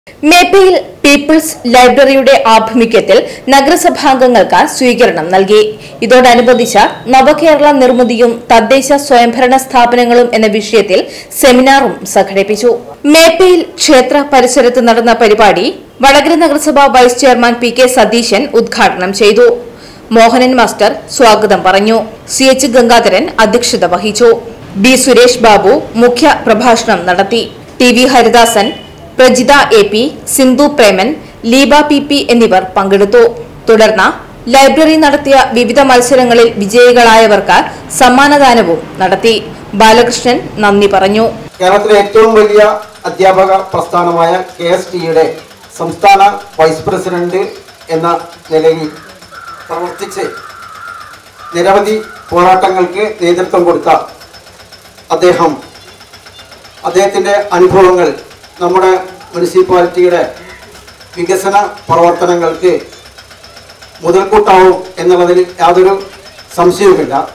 മേപ്പയിൽ people's ലൈബ്രറിയുടെ ആഭിമുഖ്യത്തിൽ നഗരസഭാംഗങ്ങൾക്ക് സ്വീകരണം നൽകി ഇതോടനുബന്ധിച്ച് നവകേരള നിർമ്മിതിയും തദ്ദേശ സ്വയംഭരണ സ്ഥാപനങ്ങളും എന്ന വിഷയത്തിൽ സെമിനാറും സംഘടിപ്പിച്ചു മേപ്പയിൽ ക്ഷേത്ര പരിസരത്ത് നടന്ന പരിപാടി വടകര നഗരസഭ vice chairman P K Satheesan ഉദ്ഘാടനം ചെയ്തു മോഹനൻ മാസ്റ്റർ സ്വാഗതം പറഞ്ഞു സി എച്ച് ഗംഗാധരൻ അധ്യക്ഷത വഹിച്ചു ബി സുരേഷ് ബാബു മുഖ്യ പ്രഭാഷണം നടത്തി T V Haridasan Prajitha A P Sindhu Preman Leeba P P എന്നിവർ പങ്കെടുത്തു തുടർന്ന് ലൈബ്രറി നടത്തിയ വിവിധ മത്സരങ്ങളിൽ വിജയികളായവർക്ക് സമ്മാനദാനവും നടത്തി ബാലകൃഷ്ണൻ നന്ദി പറഞ്ഞു കേരളത്തിലെ ഏറ്റവും വലിയ അധ്യാപക പ്രസ്ഥാനമായ കെ എസ് ടിയുടെ സംസ്ഥാന വൈസ് പ്രസിഡന്റ് എന്ന നിലയിൽ പ്രവർത്തിച്ച് നിരവധി പോരാട്ടങ്ങൾക്ക് നേതൃത്വം കൊടുത്ത അദ്ദേഹം അദ്ദേഹത്തിൻ്റെ അനുഭവങ്ങൾ നമ്മുടെ മുനിസിപ്പാലിറ്റിയുടെ വികസന പ്രവർത്തനങ്ങൾക്ക് മുതൽക്കൂട്ടാവും എന്നുള്ളതിൽ യാതൊരു സംശയവുമില്ല